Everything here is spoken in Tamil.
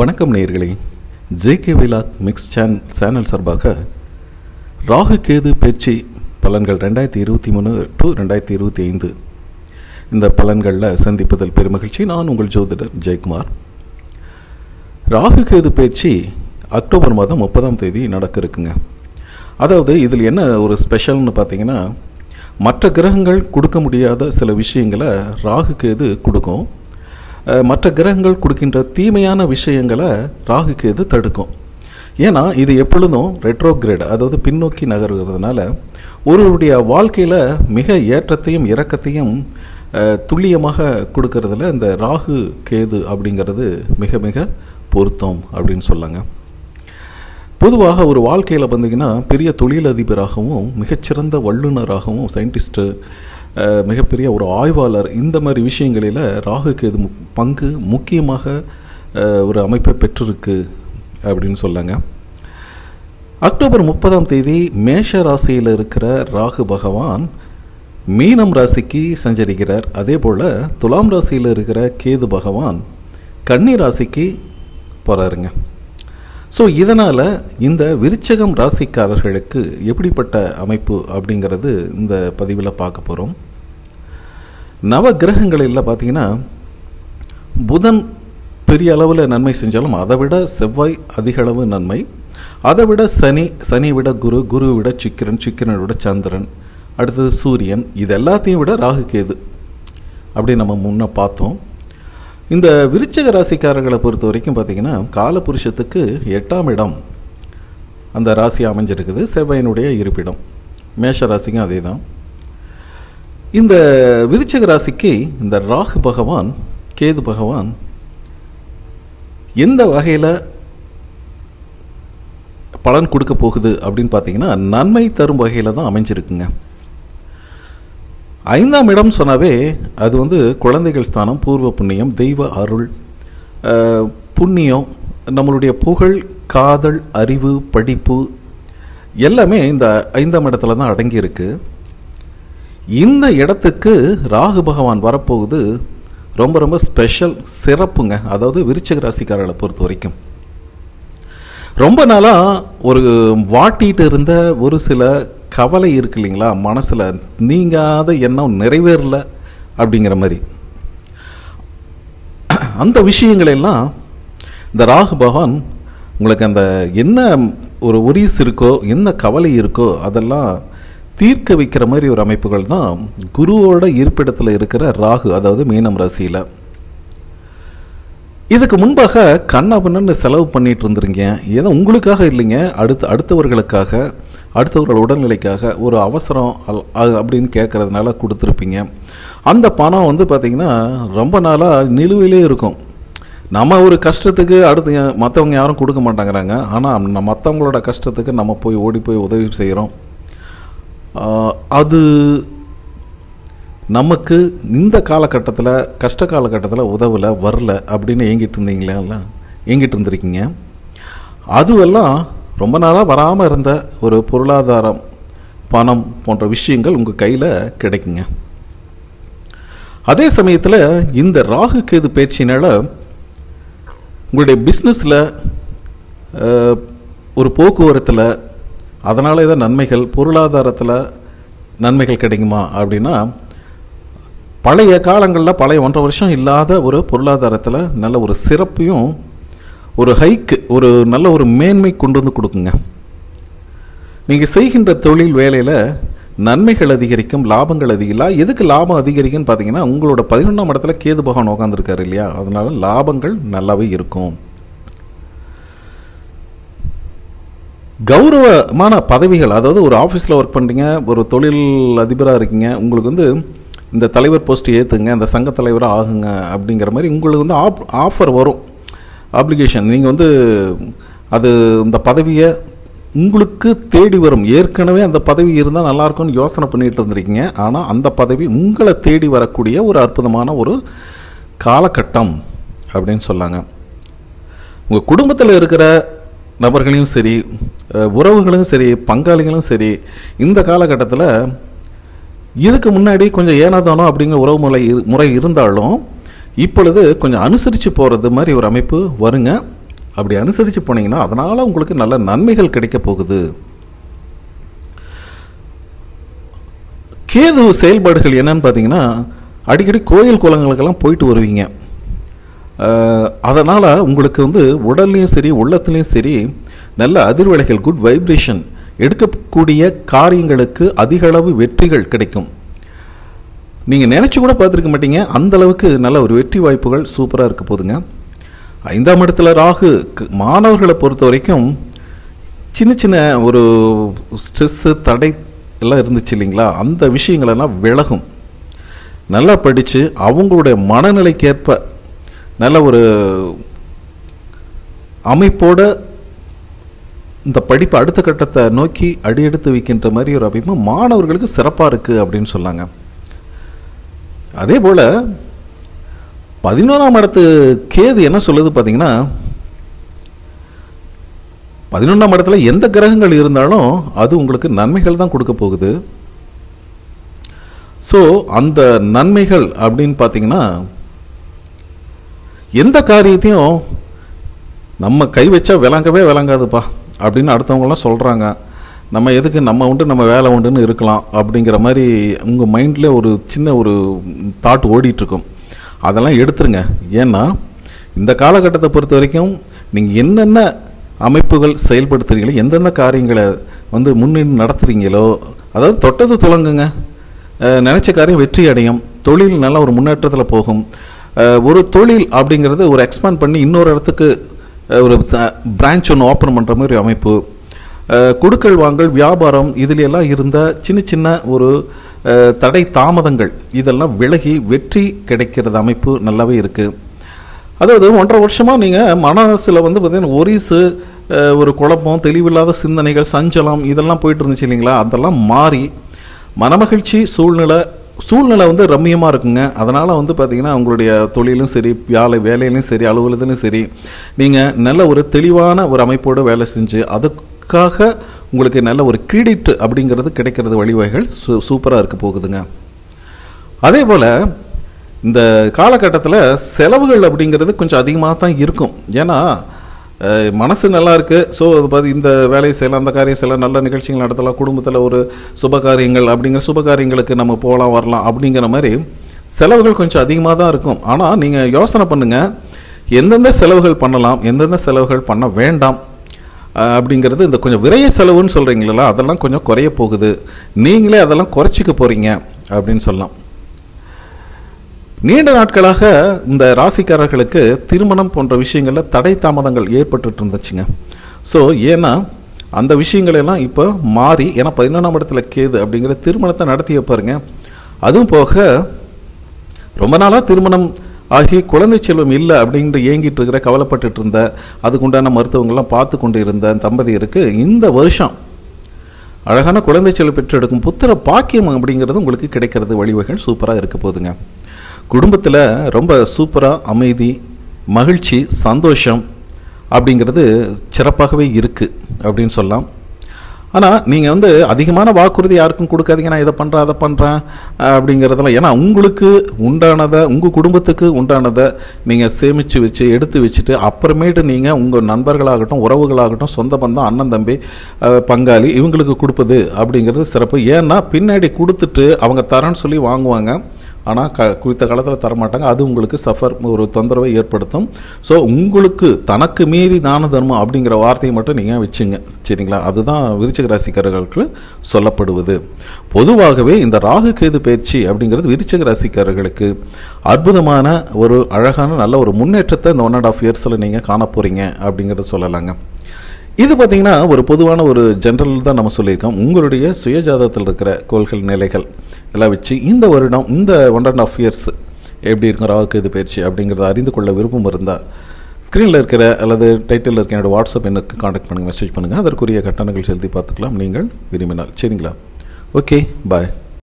வணக்கம் நேயர்களே ஜேகே விலாக் மிக்ஸ் சேன் சேனல் சார்பாக ராகு கேது பேச்சு பலன்கள் ரெண்டாயிரத்தி இருபத்தி மூணு டு ரெண்டாயிரத்தி இருபத்தி ஐந்து இந்த பலன்களில் சந்திப்பதில் பெருமகிழ்ச்சி நான் உங்கள் ஜோதிடர் ஜெயக்குமார் ராகு கேது பேச்சு அக்டோபர் மாதம் முப்பதாம் தேதி நடக்க இருக்குங்க அதாவது இதில் என்ன ஒரு ஸ்பெஷல்னு பார்த்தீங்கன்னா மற்ற கிரகங்கள் கொடுக்க முடியாத சில விஷயங்களை ராகு கேது கொடுக்கும் அஹ், மற்ற கிரகங்கள் கொடுக்கின்ற தீமையான விஷயங்களை ராகு கேது தடுக்கும் ஏன்னா இது எப்பொழுதும் ரெட்ரோகிரேட் அதாவது பின்னோக்கி நகர்கிறதுனால ஒருவருடைய வாழ்க்கையில் மிக ஏற்றத்தையும் இறக்கத்தையும் அஹ், துல்லியமாக கொடுக்கறதுல இந்த ராகு கேது அப்படிங்கிறது மிக மிக பொருத்தம் அப்படின்னு சொல்லாங்க பொதுவாக ஒரு வாழ்க்கையில் பார்த்தீங்கன்னா பெரிய தொழிலதிபராகவும் மிகச்சிறந்த வல்லுநராகவும் சயின்டிஸ்ட்டு அஹ், மிகப்பெரிய ஒரு ஆய்வாளர் இந்த மாதிரி விஷயங்களில் ராகு கேது மு- பங்கு முக்கியமாக அஹ், ஒரு அமைப்பை பெற்றிருக்கு அப்படின்னு சொல்லாங்க அக்டோபர் முப்பதாம் தேதி மேஷ ராசியில் இருக்கிற ராகு பகவான் மீனம் ராசிக்கு சஞ்சரிக்கிறார் அதே போல் துலாம் ராசியில் இருக்கிற கேது பகவான் கன்னி ராசிக்கு போகிறாருங்க ஸோ இதனால் இந்த விருச்சகம் ராசிக்காரர்களுக்கு எப்படிப்பட்ட அமைப்பு அப்படிங்கிறது இந்த பதிவில் பார்க்க போகிறோம் நவ கிரகங்களில் பார்த்தீங்கன்னா புதன் பெரிய அளவில் நன்மை செஞ்சாலும் அதை விட செவ்வாய் அதிக அளவு நன்மை அதை விட சனி சனி விட குரு குரு விட சுக்கிரன் சுக்கிரனை விட சந்திரன் அடுத்தது சூரியன் இது எல்லாத்தையும் விட ராகு கேது அப்படி நம்ம முன்ன பார்த்தோம் இந்த விருச்சக ராசிக்காரர்களை பொறுத்த வரைக்கும் பார்த்தீங்கன்னா காலபுருஷத்துக்கு எட்டாம் இடம் அந்த ராசி அமைஞ்சிருக்குது செவ்வாயினுடைய இருப்பிடம் மேஷ ராசிக்கும் அதே தான் இந்த விருச்சக ராசிக்கு இந்த ராகு பகவான் கேது பகவான் எந்த வகையில் பலன் கொடுக்க போகுது அப்படின்னு பார்த்தீங்கன்னா நன்மை தரும் வகையில் தான் அமைஞ்சிருக்குங்க ஐந்தாம் இடம் சொன்னாவே அது வந்து குழந்தைகள் ஸ்தானம் பூர்வ புண்ணியம் தெய்வ அருள் அஹ், புண்ணியம் நம்மளுடைய புகழ் காதல் அறிவு படிப்பு எல்லாமே இந்த ஐந்தாம் இடத்துல தான் அடங்கியிருக்கு இந்த இடத்துக்கு ராகு பகவான் வரப்போகுது ரொம்ப ரொம்ப ஸ்பெஷல் சிறப்புங்க அதாவது விருச்சிக ராசிக்காரர்களை பொறுத்த வரைக்கும் ரொம்ப நாளாக ஒரு வாட்டிட்டு இருந்த ஒரு சில கவலை இருக்கு இல்லைங்களா மனசில் நீங்காத எண்ணம் நிறைவேறல அப்படிங்கிற மாதிரி அந்த விஷயங்கள் எல்லாம் இந்த ராகு பகவான் உங்களுக்கு அந்த என்ன ஒரு ஒரீஸ் இருக்கோ என்ன கவலை இருக்கோ அதெல்லாம் தீர்க்க வைக்கிற மாதிரி ஒரு அமைப்புகள் தான் குருவோட இருப்பிடத்தில் இருக்கிற ராகு அதாவது மீனம் ராசியில் இதுக்கு முன்பாக கண்ணாபண்ணன்னு செலவு பண்ணிட்டு இருந்துருங்க ஏதோ உங்களுக்காக இல்லைங்க அடுத்து அடுத்தவர்களுக்காக அடுத்தவர்கள் உடல்நிலைக்காக ஒரு அவசரம் அல்- அ- அப்படின்னு கேட்கறதுனால கொடுத்துருப்பீங்க அந்த பணம் வந்து பார்த்திங்கன்னா ரொம்ப நாளாக நிலுவையிலே இருக்கும் நம்ம ஒரு கஷ்டத்துக்கு அடுத்து மற்றவங்க யாரும் கொடுக்க மாட்டேங்கிறாங்க ஆனால் மற்றவங்களோட கஷ்டத்துக்கு நம்ம போய் ஓடி போய் உதவி செய்கிறோம் அது நமக்கு இந்த காலகட்டத்தில் கஷ்ட காலகட்டத்தில் உதவலை வரல அப்படின்னு ஏங்கிட்டு இருந்தீங்களா ஏங்கிட்டு இருந்திருக்கீங்க அதுவெல்லாம் ரொம்ப நாளாக வராமல் இருந்த ஒரு பொருளாதாரம் பணம் போன்ற விஷயங்கள் உங்கள் கையில் கிடைக்குங்க அதே சமயத்தில் இந்த ராகு கேது பேச்சினால உங்களுடைய பிஸ்னஸில் ஒரு போக்குவரத்தில் அதனால் ஏதாவது நன்மைகள் பொருளாதாரத்தில் நன்மைகள் கிடைக்குமா அப்படின்னா பழைய காலங்களில் பழைய ஒன்றரை வருஷம் இல்லாத ஒரு பொருளாதாரத்தில் நல்ல ஒரு சிறப்பையும் ஒரு ஹைக்கு ஒரு நல்ல ஒரு மேன்மை கொண்டு வந்து கொடுக்குங்க நீங்கள் செய்கின்ற தொழில் வேலையில் நன்மைகள் அதிகரிக்கும் லாபங்கள் அதிகலாம் எதுக்கு லாபம் அதிகரிக்குன்னு பார்த்தீங்கன்னா உங்களோட பதினொன்றாம் இடத்துல கேது பகவான் உட்காந்துருக்காரு இல்லையா அதனால லாபங்கள் நல்லாவே இருக்கும் கௌரவமான பதவிகள் அதாவது ஒரு ஆஃபீஸில் ஒர்க் பண்ணுறீங்க ஒரு தொழில் அதிபராக இருக்கீங்க உங்களுக்கு வந்து இந்த தலைவர் போஸ்ட் ஏற்றுங்க இந்த சங்க தலைவராக ஆகுங்க அப்படிங்கிற மாதிரி உங்களுக்கு வந்து ஆப் ஆஃபர் வரும் அப்ளிகேஷன் நீங்கள் வந்து அது இந்த பதவியை உங்களுக்கு தேடி வரும் ஏற்கனவே அந்த பதவி இருந்தால் நல்லாயிருக்கும்னு யோசனை பண்ணிட்டு இருந்திருக்கீங்க ஆனால் அந்த பதவி உங்களை தேடி வரக்கூடிய ஒரு அற்புதமான ஒரு காலகட்டம் அப்படின்னு சொல்லாங்க உங்கள் குடும்பத்தில் இருக்கிற நபர்களையும் சரி அஹ், உறவுகளும் சரி பங்காளிகளும் சரி இந்த காலகட்டத்தில் இதுக்கு முன்னாடி கொஞ்சம் ஏனாதானோ அப்படிங்கிற உறவு முறை இரு- முறை இருந்தாலும் இப்பொழுது கொஞ்சம் அனுசரித்து போகிறது மாதிரி ஒரு அமைப்பு வருங்க அப்படி அனுசரித்து போனீங்கன்னா அதனால் உங்களுக்கு நல்ல நன்மைகள் கிடைக்க போகுது கேது செயல்பாடுகள் என்னன்னு பார்த்தீங்கன்னா அடிக்கடி கோயில் குளங்களுக்கெல்லாம் போயிட்டு வருவீங்க அதனால் உங்களுக்கு வந்து உடல்லையும் சரி உள்ளத்துலேயும் சரி நல்ல அதிர்வலைகள் குட் வைப்ரேஷன் எடுக்கக்கூடிய காரியங்களுக்கு அதிக அளவு வெற்றிகள் கிடைக்கும் நீங்கள் நினச்சி கூட பார்த்துருக்க மாட்டீங்க அந்த அளவுக்கு நல்ல ஒரு வெற்றி வாய்ப்புகள் சூப்பராக இருக்க போதுங்க ஐந்தாம் இடத்துல ராகு க- மாணவர்களை பொறுத்த வரைக்கும் சின்ன சின்ன ஒரு ஸ்ட்ரெஸ்ஸு தடை எல்லாம் இருந்துச்சு இல்லைங்களா அந்த விஷயங்களெல்லாம் விலகும் நல்லா படித்து அவங்களுடைய மனநிலைக்கேற்ப நல்ல ஒரு அமைப்போட இந்த படிப்பு அடுத்த கட்டத்தை நோக்கி அடியெடுத்து வைக்கின்ற மாதிரி ஒரு அமைப்பு மாணவர்களுக்கு சிறப்பாக இருக்குது அப்படின்னு சொன்னாங்க அதே போல் பதினோராம் இடத்து கேது என்ன சொல்லுது பார்த்தீங்கன்னா பதினொன்றாம் இடத்துல எந்த கிரகங்கள் இருந்தாலும் அது உங்களுக்கு நன்மைகள் தான் கொடுக்க போகுது ஸோ அந்த நன்மைகள் அப்படின்னு பார்த்தீங்கன்னா எந்த காரியத்தையும் நம்ம கை வச்சா விளங்கவே விளங்காதுப்பா அப்படின்னு அடுத்தவங்களாம் சொல்கிறாங்க நம்ம எதுக்கு நம்ம உண்டு நம்ம வேலை உண்டுன்னு இருக்கலாம் அப்படிங்கிற மாதிரி உங்கள் மைண்டில் ஒரு சின்ன ஒரு தாட் ஓடிட்டுருக்கும் அதெல்லாம் எடுத்துருங்க ஏன்னா இந்த காலகட்டத்தை பொறுத்த வரைக்கும் நீங்கள் என்னென்ன அமைப்புகள் செயல்படுத்துறீங்களோ எந்தெந்த காரியங்களை வந்து முன்னின்று நடத்துகிறீங்களோ அதாவது தொட்டது துலங்குங்க அஹ் நினைச்ச காரியம் வெற்றி அடையும் தொழில் நல்ல ஒரு முன்னேற்றத்தில் போகும் அஹ் ஒரு தொழில் அப்படிங்கிறது ஒரு எக்ஸ்பேண்ட் பண்ணி இன்னொரு இடத்துக்கு அஹ் ஒரு பிரான்ச் ஒன்று ஓப்பன் பண்ணுற மாதிரி அமைப்பு அஹ் கொடுக்கல் வாங்கல் வியாபாரம் இதுல எல்லாம் இருந்த சின்ன சின்ன ஒரு அஹ், தடை தாமதங்கள் இதெல்லாம் விலகி வெற்றி கிடைக்கிறது அமைப்பு நல்லாவே இருக்குது அதாவது ஒன்றரை வருஷமாக நீங்கள் மனசில் வந்து பார்த்தீங்கன்னா ஒரிசு அஹ், ஒரு குழப்பம் தெளிவில்லாத சிந்தனைகள் சஞ்சலம் இதெல்லாம் போயிட்டு இருந்துச்சு இல்லைங்களா அதெல்லாம் மாறி மனமகிழ்ச்சி சூழ்நிலை சூழ்நிலை வந்து ரம்மியமாக இருக்குங்க அதனால் வந்து பார்த்தீங்கன்னா உங்களுடைய தொழிலும் சரி வேலை வேலையிலும் சரி அலுவலகத்திலும் சரி நீங்கள் நல்ல ஒரு தெளிவான ஒரு அமைப்போடு வேலை செஞ்சு அதுக்காக உங்களுக்கு நல்ல ஒரு கிரெடிட் அப்படிங்கிறது கிடைக்கிறது வழிவகைகள் சூ சூப்பராக இருக்க போகுதுங்க அதே போல் இந்த காலகட்டத்தில் செலவுகள் அப்படிங்கிறது கொஞ்சம் அதிகமாக தான் இருக்கும் ஏன்னா அஹ், மனசு நல்லா இருக்கு ஸோ அது பார்த்து இந்த வேலையை செய்யலாம் அந்த காரியம் செய்யலாம் நல்ல நிகழ்ச்சிகள் நடத்தலாம் குடும்பத்தில் ஒரு சுப காரியங்கள் அப்படிங்கிற சுப காரியங்களுக்கு நம்ம போகலாம் வரலாம் அப்படிங்கிற மாதிரி செலவுகள் கொஞ்சம் அதிகமாக தான் இருக்கும் ஆனால் நீங்கள் யோசனை பண்ணுங்கள் எந்தெந்த செலவுகள் பண்ணலாம் எந்தெந்த செலவுகள் பண்ண வேண்டாம் அஹ், அப்படிங்கிறது இந்த கொஞ்சம் விரைய செலவுன்னு சொல்கிறீங்களா அதெல்லாம் கொஞ்சம் குறைய போகுது நீங்களே அதெல்லாம் குறைச்சிக்க போகிறீங்க அப்படின்னு சொல்லலாம் நீண்ட நாட்களாக இந்த ராசிக்காரர்களுக்கு திருமணம் போன்ற விஷயங்களில் தடை தாமதங்கள் ஏற்பட்டுட்டு இருந்துச்சுங்க ஸோ ஏன்னா அந்த விஷயங்கள் எல்லாம் இப்போ மாறி ஏன்னா பதினொன்றாம் இடத்துல கேது அப்படிங்கிற திருமணத்தை நடத்தி வைப்பாருங்க அதுவும் போக ரொம்ப நாளாக திருமணம் ஆகி குழந்தை செல்வம் இல்லை அப்படின்ட்டு ஏங்கிட்டு இருக்கிற கவலைப்பட்டுட்டு இருந்த அதுக்குண்டான மருத்துவங்கள்லாம் பார்த்து கொண்டு இருந்த தம்பதியருக்கு இந்த வருஷம் அழகான குழந்தை செல்வம் பெற்றெடுக்கும் புத்திர பாக்கியம் அப்படிங்கிறது உங்களுக்கு கிடைக்கிறது வழிவகைகள் சூப்பராக இருக்க போகுதுங்க குடும்பத்தில் ரொம்ப சூப்பராக அமைதி மகிழ்ச்சி சந்தோஷம் அப்படிங்கிறது சிறப்பாகவே இருக்குது அப்படின்னு சொல்லலாம் ஆனால் நீங்கள் வந்து அதிகமான வாக்குறுதி யாருக்கும் கொடுக்காதீங்க நான் இதை பண்ணுறேன் அதை பண்ணுறேன் அப்படிங்கிறதெல்லாம் ஏன்னா உங்களுக்கு உண்டானதை உங்கள் குடும்பத்துக்கு உண்டானதை நீங்கள் சேமித்து வச்சு எடுத்து வச்சுட்டு அப்புறமேட்டு நீங்கள் உங்கள் நண்பர்களாகட்டும் உறவுகளாகட்டும் சொந்த பந்தம் அண்ணன் தம்பி அஹ், பங்காளி இவங்களுக்கு கொடுப்பது அப்படிங்கிறது சிறப்பு ஏன்னா பின்னாடி கொடுத்துட்டு அவங்க தரேன்னு சொல்லி வாங்குவாங்க ஆனால் க குறித்த காலத்தில் தரமாட்டாங்க அது உங்களுக்கு சஃபர் ஒரு தொந்தரவை ஏற்படுத்தும் ஸோ உங்களுக்கு தனக்கு மீறி தான தர்மம் அப்படிங்கிற வார்த்தையை மட்டும் நீங்கள் வச்சுங்க சரிங்களா அதுதான் விருச்சிக ராசிக்காரர்களுக்கு சொல்லப்படுவது பொதுவாகவே இந்த ராகு கேது பயிற்சி அப்படிங்கிறது விருச்சிக ராசிக்காரர்களுக்கு அற்புதமான ஒரு அழகான நல்ல ஒரு முன்னேற்றத்தை இந்த ஒன் அண்ட் ஆஃப் இயர்ஸில் நீங்கள் காண போகிறீங்க அப்படிங்கிறத சொல்லலாங்க இது பார்த்தீங்கன்னா ஒரு பொதுவான ஒரு ஜென்ரல் தான் நம்ம சொல்லியிருக்கோம் உங்களுடைய சுயஜாதகத்தில் இருக்கிற கோள்கள் நிலைகள் எல்லாம் வச்சு இந்த வருடம் இந்த ஒன் அண்ட் ஆஃப் இயர்ஸ் எப்படி இருக்கும் ராகுக்கு இது பயிற்சி அப்படிங்கிறத அறிந்து கொள்ள விருப்பம் இருந்தால் ஸ்க்ரீனில் இருக்கிற அல்லது டைட்டிலில் இருக்கிற என்னோட வாட்ஸ்அப் எனக்கு காண்டாக்ட் பண்ணுங்கள் மெசேஜ் பண்ணுங்கள் அதற்குரிய கட்டணங்கள் செலுத்தி பார்த்துக்கலாம் நீங்கள் விரும்பினால் சரிங்களா ஓகே பாய்